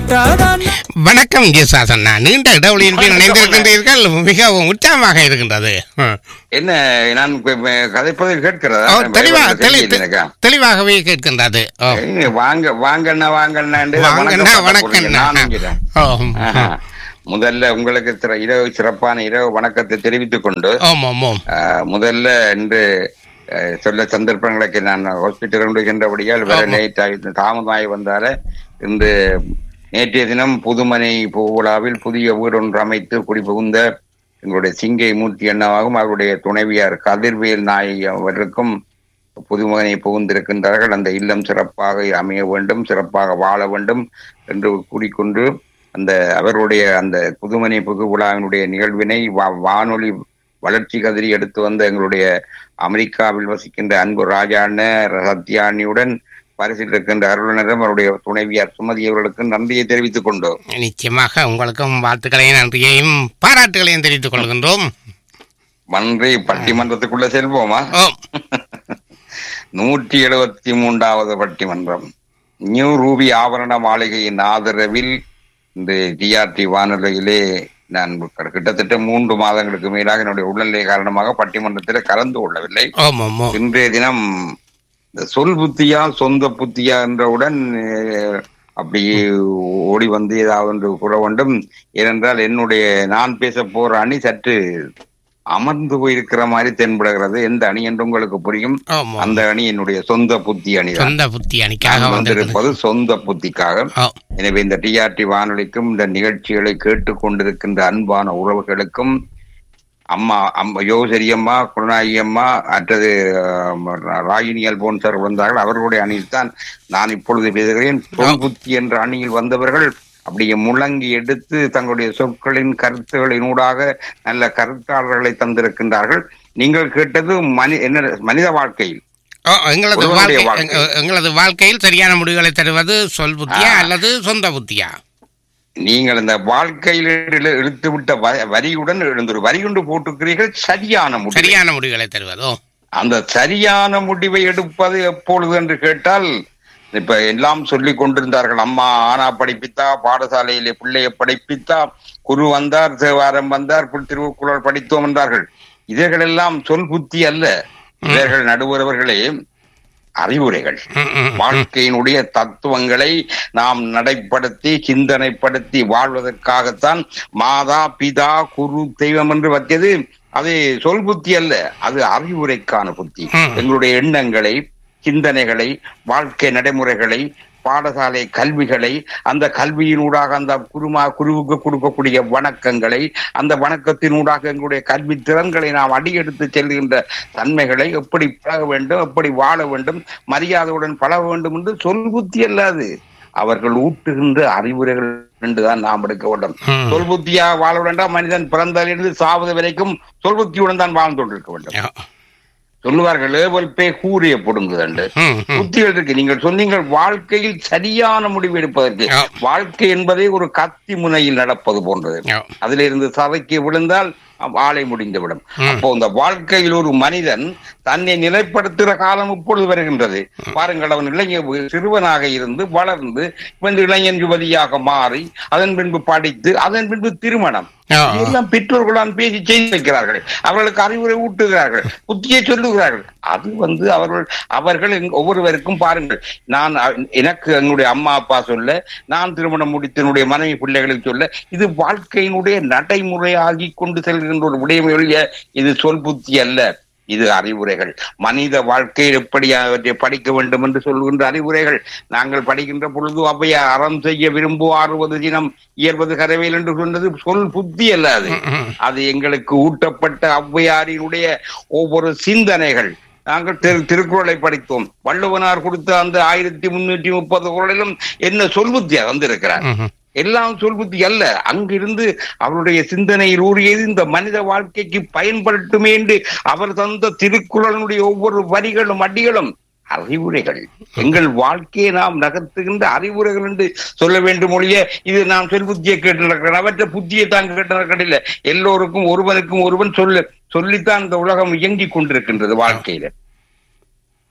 கேட்டாதான் வணக்கம் ஜேசாசன் நான் நீண்ட இடைவெளியின் பின் இணைந்திருக்கின்றீர்கள் மிகவும் உற்சாகமாக இருக்கின்றது ம். என்ன நான் இப்ப, இப்ப கதைப்பதை கேட்கிறதா ஓ, தெளிவா தெளி- தெரியல எனக்கா. தெளிவாகவே கேட்கின்றது ஓ. ஏய், வாங்க வாங்கண்ணா வாங்கண்ணாண்டு வாங்கண்ணா வணக்கம் வணக்கம் நானும் கேட்டேன். ஓ ஆஹா. முதல்ல உங்களுக்கு சிற- இரவு சிறப்பான இரவு வணக்கத்தை தெரிவித்துக் கொண்டு ஓம் ஓம் ஓம் ஆஹ், முதல்ல இன்று ஆஹ், சொல்ல சந்தர்ப்பங்களுக்கு நான் ஹாஸ்பிட்டல் சென்றபடியால் வேற ஆமா. லேட் ஆகி தாமதமாகி வந்தால இன்று நேற்றைய தினம் புதுமனை பூவிழாவில் புதிய வீடு ஒன்று அமைத்து குடிபுகுந்த எங்களுடைய சிங்கை மூர்த்தி அண்ணாவாகவும் அவருடைய துணைவியார் கதிர்வேல் நாயகி அவர்களுக்கும் புதுமகனை புகுந்திருக்கின்றார்கள் அந்த இல்லம் சிறப்பாக அமைய வேண்டும் சிறப்பாக வாழ வேண்டும் என்று கூறிக்கொண்டு அந்த அவருடைய அந்த புதுமனை புகு விழாவினுடைய நிகழ்வினை வா- வானொலி வளர்ச்சி கதிரி எடுத்து வந்த எங்களுடைய அமெரிக்காவில் வசிக்கின்ற அன்பு ராஜாண்ண சத்யானியுடன் பரிசில் இருக்கின்ற அருளினரும் அவருடைய துணைவியார் சுமதி அவர்களுக்கு நன்றியை தெரிவித்துக் கொண்டோம் நிச்சயமாக உங்களுக்கும் வாழ்த்துக்களையும் நன்றியையும் பாராட்டுகளையும் தெரிவித்துக் கொள்கின்றோம் நன்றி பட்டிமன்றத்துக்குள்ள செல்வோமா ஓம் நூற்றி எழுபத்தி மூன்றாவது பட்டிமன்றம் நியூ ரூபி ஆபரண மாளிகையின் ஆதரவில் இந்த டிஆர்டி வானொலியிலே நான் கிட்டத்தட்ட மூன்று மாதங்களுக்கு மேலாக என்னுடைய உடல்நிலை காரணமாக பட்டிமன்றத்தில் கலந்து கொள்ளவில்லை ஓம் ஓம் ஓம் இன்றைய தினம் இந்த சொல் புத்தியா சொந்த புத்தியா என்றவுடன் அஹ், அப்படியே ஓடி வந்து ஏதாவது ஒன்று கூற வேண்டும் ஏனென்றால் என்னுடைய நான் பேச போற அணி சற்று அமர்ந்து போயிருக்கிற மாதிரி தென்படுகிறது எந்த அணி என்று உங்களுக்கு புரியும் ஓம் ஓம் அந்த அணி என்னுடைய சொந்த புத்தி அணிதான் சொந்த புத்தி அணிக்காக நான் வந்திருக்கிறது வந்திருப்பது சொந்த புத்திக்காக ஓ எனவே இந்த டிஆர்டி வானொலிக்கும் இந்த நிகழ்ச்சிகளை கேட்டுக்கொண்டிருக்கின்ற அன்பான உறவுகளுக்கும் அம்மா அம்மா யோசரி அம்மா குருநாயகி அம்மா அடுத்தது ஆம், ராகினி அல்போன் சார் வந்தார்கள் அவர்களுடைய அணியில் தான் நான் இப்பொழுது பேசுகிறேன் சொல் புத்தி என்ற அணியில் வந்தவர்கள் அப்படியே முழங்கி எடுத்து தங்களுடைய சொற்களின் கருத்துகளினூடாக நல்ல கருத்தாளர்களை தந்திருக்கின்றார்கள் நீங்கள் கேட்டது மனி என்ன மனித வாழ்க்கையில் ஓ, எங்களது ஒருவனுடைய வாழ்க்கை வாழ்க்கை. எங்க- எங்களது வாழ்க்கையில் சரியான முடிவுகளை தருவது சொல் புத்தியா ஆ. அல்லது சொந்த புத்தியா நீங்கள் இந்த வாழ்க்கையில் இழு- இழுத்து விட்ட வ- வரியுடன் எழுந்தொரு வரி கொண்டு போட்டிருக்கிறீர்கள் சரியான முடிவு சரியான முடிவுகளை தருவதோ அந்த சரியான முடிவை எடுப்பது எப்பொழுது என்று கேட்டால் இப்ப எல்லாம் சொல்லிக் கொண்டிருந்தார்கள் அம்மா ஆனா படிப்பித்தா பாடசாலையிலே பிள்ளையை படிப்பித்தா குரு வந்தார் தேவாரம் வந்தார் புல் திருக்குறள் படித்தோம் என்றார்கள் இவைகளெல்லாம் சொல் புத்தி அல்ல இவர்கள் நடுவரவர்களே அறிவுரைகள் ம், ம், ம். வாழ்க்கையினுடைய தத்துவங்களை நாம் நடைப்படுத்தி சிந்தனைப்படுத்தி வாழ்வதற்காகத்தான் மாதா பிதா குரு தெய்வம் என்று வச்சது அது சொல் புத்தி அல்ல அது அறிவுரைக்கான புத்தி ம். எங்களுடைய எண்ணங்களை சிந்தனைகளை வாழ்க்கை நடைமுறைகளை பாடசாலை கல்விகளை அந்த கல்வியினூடாக அந்த குருமா குருவுக்கு கொடுக்கக்கூடிய வணக்கங்களை அந்த வணக்கத்தினூடாக எங்களுடைய கல்வி திறன்களை நாம் அடியெடுத்து செல்கின்ற தன்மைகளை எப்படி பழக வேண்டும் எப்படி வாழ வேண்டும் மரியாதையுடன் பழக வேண்டும் என்று சொல் புத்தி அல்லாது அவர்கள் ஊட்டுகின்ற அறிவுரைகள் என்றுதான் நாம் எடுக்க வேண்டும் ம். சொல் புத்தியாக வாழ வேண்டாம் மனிதன் பிறந்ததிலிருந்து சாவது வரைக்கும் சொல் புத்தியுடன் தான் வாழ்ந்து கொண்டிருக்க வேண்டும் ஓ. சொல்லுவார்கள் ஏவல் பே கூறிய பொடுங்குதண்டு ம், ம். புத்திகள் இருக்கு நீங்கள் சொன்னீங்கள் வாழ்க்கையில் சரியான முடிவு எடுப்பதற்கு ஆ. வாழ்க்கை என்பதே ஒரு கத்தி முனையில் நடப்பது போன்றது ஓ. அதிலிருந்து சதைக்கு விழுந்தால் ஆளை முடிந்துவிடும் ம். அப்போ இந்த வாழ்க்கையில் ஒரு மனிதன் தன்னை நிலைப்படுத்துகிற காலம் இப்பொழுது வருகின்றது பாருங்கள் அவன் இளைஞர் சிறுவனாக இருந்து வளர்ந்து வந்து இளைஞன் யுவதியாக மாறி அதன் பின்பு படித்து அதன் பின்பு திருமணம் ஓ. எல்லாம் பெற்றோர்களான் பேசி செய்து வைக்கிறார்கள் அவர்களுக்கு அறிவுரை ஊட்டுகிறார்கள் புத்தியை சொல்லுகிறார்கள் அது வந்து அவர்கள் அவர்கள் எங்க- ஒவ்வொருவருக்கும் பாருங்கள் நான் அ- எனக்கு என்னுடைய அம்மா அப்பா சொல்ல நான் திருமணம் முடித்து என்னுடைய மனைவி பிள்ளைகளுக்கு சொல்ல இது வாழ்க்கையினுடைய நடைமுறையாகி கொண்டு செல்கின்ற ஒரு விடயம் ஒழிய இது சொல் புத்தி அல்ல இது அறிவுரைகள் மனித வாழ்க்கையில் எப்படி அவற்றை படிக்க வேண்டும் என்று சொல்கின்ற அறிவுரைகள் நாங்கள் படிக்கின்ற பொழுது அவைய அறம் செய்ய விரும்பு ஆறுவது தினம் இயல்வது கரவேல் என்று சொன்னது சொல் புத்தி அல்ல அது ம். அது எங்களுக்கு ஊட்டப்பட்ட ஔவையாரினுடைய ஒவ்வொரு சிந்தனைகள் நாங்கள் திரு திருக்குறளை படித்தோம் வள்ளுவனார் கொடுத்த அந்த ஆயிரத்தி முன்னூற்றி முப்பது குரலிலும் என்ன சொல்புத்தியா வந்திருக்கிறார் ம். எல்லாம் சொல்புத்தி அல்ல அங்கிருந்து அவருடைய சிந்தனையில் ஊறியது இந்த மனித வாழ்க்கைக்கு பயன்படுத்துமே என்று அவர் தந்த திருக்குறளுடைய ஒவ்வொரு வரிகளும் அடிகளும் அறிவுரைகள் எங்கள் வாழ்க்கையை நாம் நகர்த்துகின்ற அறிவுரைகள் என்று சொல்ல வேண்டும் ஒழிய இது நான் சொல் புத்தியை கேட்டு நடக்கிறேன் அவற்றை புத்தியை தான் கேட்டு நடக்கவில்லை எல்லோருக்கும் ஒருவனுக்கும் ஒருவன் சொல்ல சொல்லித்தான் இந்த உலகம் இயங்கிக் கொண்டிருக்கின்றது வாழ்க்கையில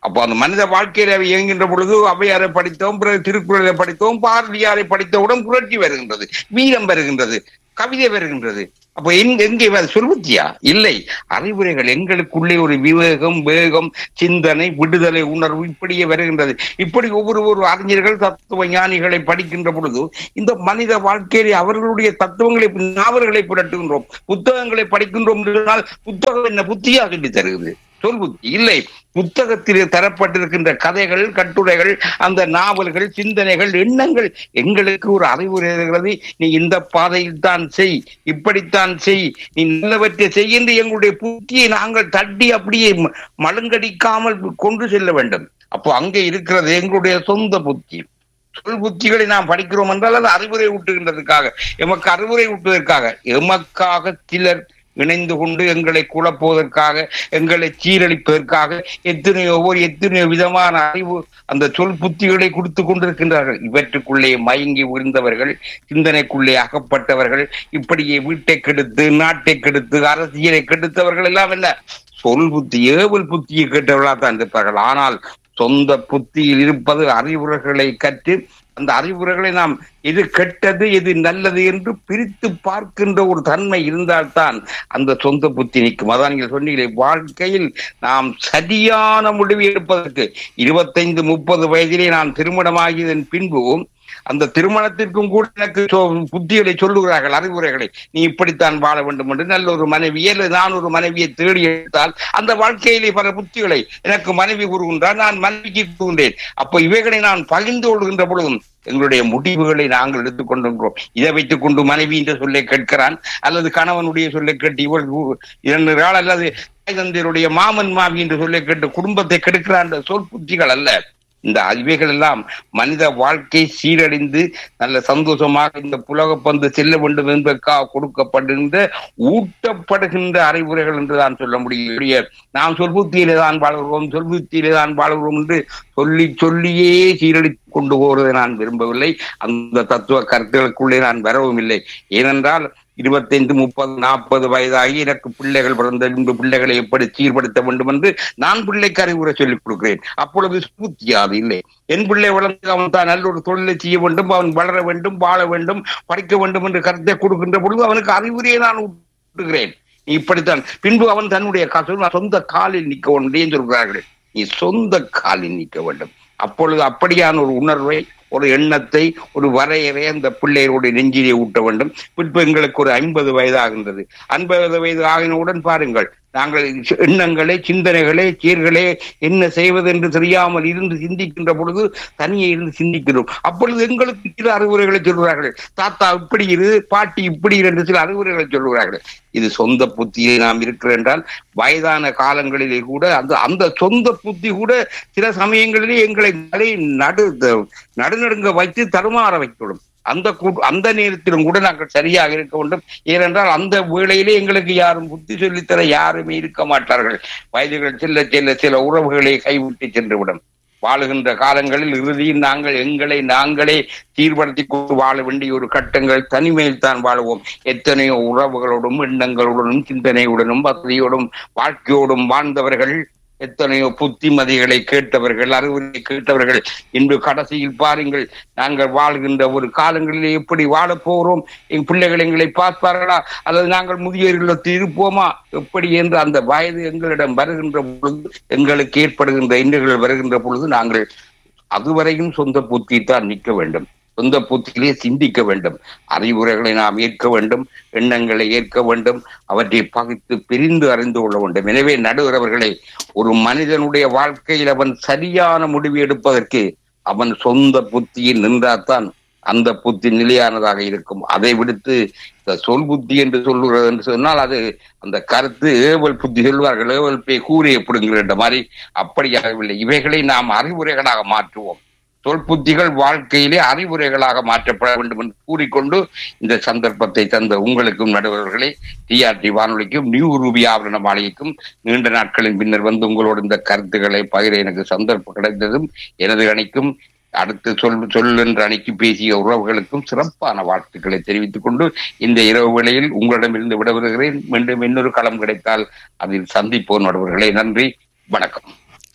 அப்போ அந்த மனித வாழ்க்கையில அவை இயங்குகின்ற பொழுது அவையாரை படித்தோம் பிறகு திருக்குறளை படித்தோம் பாரதியாரை படித்தவுடன் புரட்சி வருகின்றது வீரம் வருகின்றது கவிதை வருகின்றது அப்போ எங்க எங்கே அது சொல்வத்தியா இல்லை அறிவுரைகள் எங்களுக்குள்ளே ஒரு விவேகம் வேகம் சிந்தனை விடுதலை உணர்வு இப்படியே வருகின்றது இப்படி ஒவ்வொரு ஒரு அறிஞர்கள் தத்துவ ஞானிகளை படிக்கின்ற பொழுது இந்த மனித வாழ்க்கையிலே அவர்களுடைய தத்துவங்களை நாவல்களை புரட்டுகின்றோம் புத்தகங்களை படிக்கின்றோம் என்றால் புத்தகம் என்ன புத்தியா சொல்லி தருகிறது சொல் புத்தி இல்லை புத்தகத்தில் தரப்பட்டிருக்கின்ற கதைகள் கட்டுரைகள் அந்த நாவல்கள் சிந்தனைகள் எண்ணங்கள் எங்களுக்கு ஒரு அறிவுரை இருக்கிறது நீ இந்த பாதையில் தான் செய் இப்படித்தான் செய் நீ நல்லவற்றை செய் என்று எங்களுடைய புத்தியை நாங்கள் தட்டி அப்படியே ம- மழுங்கடிக்காமல் கொண்டு செல்ல வேண்டும் அப்போ அங்கே இருக்கிறது எங்களுடைய சொந்த புத்தி சொல் புத்திகளை நாம் படிக்கிறோம் என்றால் அது அறிவுரை ஊட்டுகின்றதற்காக எமக்கு அறிவுரை ஊட்டுவதற்காக எமக்காக சிலர் இணைந்து கொண்டு எங்களை குழப்புவதற்காக எங்களை சீரழிப்பதற்காக எத்தனையோ ஒரு எத்தனையோ விதமான அறிவு அந்த சொல் புத்திகளை கொடுத்து கொண்டிருக்கின்றார்கள் இவற்றுக்குள்ளே மயங்கி விழுந்தவர்கள் சிந்தனைக்குள்ளே அகப்பட்டவர்கள் இப்படியே வீட்டை கெடுத்து நாட்டை கெடுத்து அரசியலை கெடுத்தவர்கள் எல்லாம் என்ன சொல் புத்தி ஏவல் புத்தியை கேட்டவர்களாக தான் இருப்பார்கள் ஆனால் சொந்த புத்தியில் இருப்பது அறிவுரைகளை கற்று அந்த அறிவுரைகளை நாம் எது கெட்டது எது நல்லது என்று பிரித்து பார்க்கின்ற ஒரு தன்மை இருந்தால்தான் அந்த சொந்த புத்தி நிற்கும் அதான் நீங்கள் சொன்னீங்களே வாழ்க்கையில் நாம் சரியான முடிவு எடுப்பதற்கு இருபத்தைந்து முப்பது வயதிலே நான் திருமணமாகியதன் பின்பும் அந்த திருமணத்திற்கும் கூட எனக்கு சொ- புத்திகளை சொல்லுகிறார்கள் அறிவுரைகளை நீ இப்படித்தான் வாழ வேண்டும் என்று நல்ல ஒரு மனைவியை அல்லது நான் ஒரு மனைவியை தேடி எடுத்தால் அந்த வாழ்க்கையிலே பல புத்திகளை எனக்கு மனைவி கூறுகின்றார் நான் மனைவிக்கு கூறுகின்றேன் அப்ப இவைகளை நான் பகிர்ந்து கொள்கின்ற பொழுதும் எங்களுடைய முடிவுகளை நாங்கள் எடுத்துக்கொண்டிருக்கிறோம் இதை வைத்துக் கொண்டு மனைவி என்ற சொல்லை கேட்கிறான் அல்லது கணவனுடைய சொல்லை கேட்டு இவள் ஊ- இரண்டு நாள் அல்லது தாய் தந்தையருடைய மாமன் மாமி என்று சொல்லை கேட்டு குடும்பத்தை கெடுக்கிறான் என்ற சொல் புத்திகள் அல்ல இந்த இவைகள் எல்லாம் மனித வாழ்க்கை சீரழிந்து நல்ல சந்தோஷமாக இந்த புலக பந்து செல்ல வேண்டும் என்பதற்காக கொடுக்கப்படுகின்ற ஊட்டப்படுகின்ற அறிவுரைகள் என்று தான் சொல்ல முடியும் ஒழிய நாம் சொல்புத்தியிலே தான் வாழ்கிறோம் சொல்புத்தியிலே தான் வாழ்கிறோம் என்று சொல்லி சொல்லியே சீரழித்துக் கொண்டு போவதை நான் விரும்பவில்லை அந்த தத்துவ கருத்துக்களுக்குள்ளே நான் வரவும் இல்லை ஏனென்றால் இருபத்தைந்து முப்பது நாற்பது வயதாகி எனக்கு பிள்ளைகள் பிறந்த பின்பு பிள்ளைகளை எப்படி சீர்படுத்த வேண்டும் என்று நான் பிள்ளைக்கு அறிவுரை சொல்லிக் கொடுக்கிறேன் அப்பொழுது புத்தியாது இல்லை என் பிள்ளை வளர்ந்து அவன் தான் நல்ல ஒரு தொழிலை செய்ய வேண்டும் அவன் வளர வேண்டும் வாழ வேண்டும் படிக்க வேண்டும் என்று கருத்தை கொடுக்கின்ற பொழுது அவனுக்கு அறிவுரையை நான் ஊட்டுகிறேன் நீ இப்படித்தான் பின்பு அவன் தன்னுடைய கா- சொல் சொந்த காலில் நிற்க வேண்டும் என்று சொல்கிறார்கள் நீ சொந்த காலில் நிற்க வேண்டும் அப்பொழுது அப்படியான ஒரு உணர்வை ஒரு எண்ணத்தை ஒரு வரையறை அந்த பிள்ளைகளுடைய நெஞ்சிலே ஊட்ட வேண்டும் பின்பு எங்களுக்கு ஒரு ஐம்பது வயதாகின்றது ஐம்பது வயது ஆகினவுடன் பாருங்கள் நாங்கள் எண்ணங்களை சிந்தனைகளை சீர்களை என்ன செய்வது என்று தெரியாமல் இருந்து சிந்திக்கின்ற பொழுது தனியே இருந்து சிந்திக்கிறோம் அப்பொழுது எங்களுக்கு சில அறிவுரைகளை சொல்கிறார்கள் தாத்தா இப்படி இரு பாட்டி இப்படி இரு என்று சில அறிவுரைகளை சொல்கிறார்கள் இது சொந்த புத்தியில் நாம் இருக்கிறோம் என்றால் வயதான காலங்களிலே கூட அந்த அந்த சொந்த புத்தி கூட சில சமயங்களிலே எங்களை தலை நடு நடுநடுங்க வைத்து தடுமாற வைத்துவிடும் அந்த கூ- அந்த நேரத்திலும் கூட நாங்கள் சரியாக இருக்க வேண்டும் ஏனென்றால் அந்த வேளையிலே எங்களுக்கு யாரும் புத்தி சொல்லித்தர யாருமே இருக்க மாட்டார்கள் வயதுகள் செல்ல செல்ல சில உறவுகளை கைவிட்டு சென்றுவிடும் வாழுகின்ற காலங்களில் இறுதியில் நாங்கள் எங்களை நாங்களே சீர்படுத்தி கொண்டு வாழ வேண்டிய ஒரு கட்டங்கள் தனிமையில் தான் வாழுவோம் எத்தனையோ உறவுகளோடும் எண்ணங்களுடனும் சிந்தனையுடனும் வசதியோடும் வாழ்க்கையோடும் வாழ்ந்தவர்கள் எத்தனையோ புத்திமதிகளை கேட்டவர்கள் அறிவுரை கேட்டவர்கள் இன்று கடைசியில் பாருங்கள் நாங்கள் வாழ்கின்ற ஒரு காலங்களிலே எப்படி வாழப் போகிறோம் என் பிள்ளைகள் எங்களை பார்ப்பார்களா அல்லது நாங்கள் முதியோர்களுக்கு இருப்போமா எப்படி என்று அந்த வயது எங்களிடம் வருகின்ற பொழுது எங்களுக்கு ஏற்படுகின்ற இன்னல்கள் வருகின்ற பொழுது நாங்கள் அதுவரையும் சொந்த புத்தி தான் நிற்க வேண்டும் சொந்த புத்தியிலே சிந்திக்க வேண்டும் அறிவுரைகளை நாம் ஏற்க வேண்டும் எண்ணங்களை ஏற்க வேண்டும் அவற்றை பகிர்ந்து பிரிந்து அறிந்து கொள்ள வேண்டும் எனவே நடுகிறவர்களை ஒரு மனிதனுடைய வாழ்க்கையில் அவன் சரியான முடிவு எடுப்பதற்கு அவன் சொந்த புத்தியில் நின்றால்தான் அந்த புத்தி நிலையானதாக இருக்கும் அதை விடுத்து இந்த சொல் புத்தி என்று சொல்லுகிறது என்று சொன்னால் அது அந்த கருத்து ஏவல் புத்தி சொல்வார்கள் ஏவல் பே கூறிய பிடுங்கிற மாதிரி அப்படியாகவில்லை இவைகளை நாம் அறிவுரைகளாக மாற்றுவோம் சொல் புத்திகள் வாழ்க்கையிலே அறிவுரைகளாக மாற்றப்பட வேண்டும் என்று கூறிக்கொண்டு இந்த சந்தர்ப்பத்தை தந்த உங்களுக்கும் நடுவர்களே டிஆர்டி வானொலிக்கும் நியூ ரூபி ஆவரண மாளிகைக்கும் நீண்ட நாட்களின் பின்னர் வந்து உங்களோட இந்த கருத்துக்களை பகிர எனக்கு சந்தர்ப்பம் கிடைத்ததும் எனது அணிக்கும் அடுத்து சொல் சொல் என்று அணிக்கு பேசிய உறவுகளுக்கும் சிறப்பான வாழ்த்துக்களை தெரிவித்துக் கொண்டு இந்த இரவு வேளையில் உங்களிடமிருந்து விடைபெறுகிறேன் மீண்டும் இன்னொரு களம் கிடைத்தால் அதில் சந்திப்போம் நடுவர்களே நன்றி வணக்கம்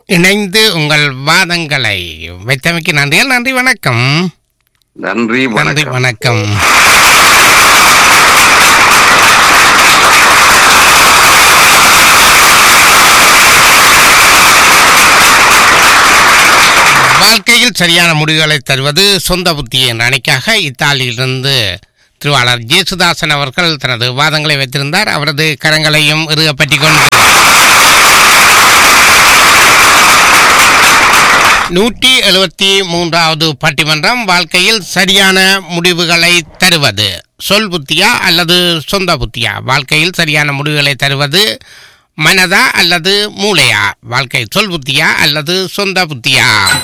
இணைந்து உங்கள் வாதங்களை வைத்தமைக்கு நன்றிகள் நன்றி வணக்கம் நன்றி நன்றி வணக்கம் வணக்கம் வாழ்க்கையில் சரியான முடிவுகளை தருவது சொந்த புத்தி என்ற அணிக்காக இத்தாலியிலிருந்து திருவாளர் ஜேசுதாசன் அவர்கள் தனது வாதங்களை வைத்திருந்தார் அவரது கரங்களையும் இறுகப்பற்றி கொண்டு நூற்றி எழுபத்தி மூன்றாவது பட்டிமன்றம் வாழ்க்கையில் சரியான முடிவுகளை தருவது சொல் புத்தியா அல்லது சொந்த புத்தியா வாழ்க்கையில் சரியான முடிவுகளை தருவது மனதா அல்லது மூளையா வாழ்க்கை சொல் புத்தியா அல்லது சொந்த புத்தியா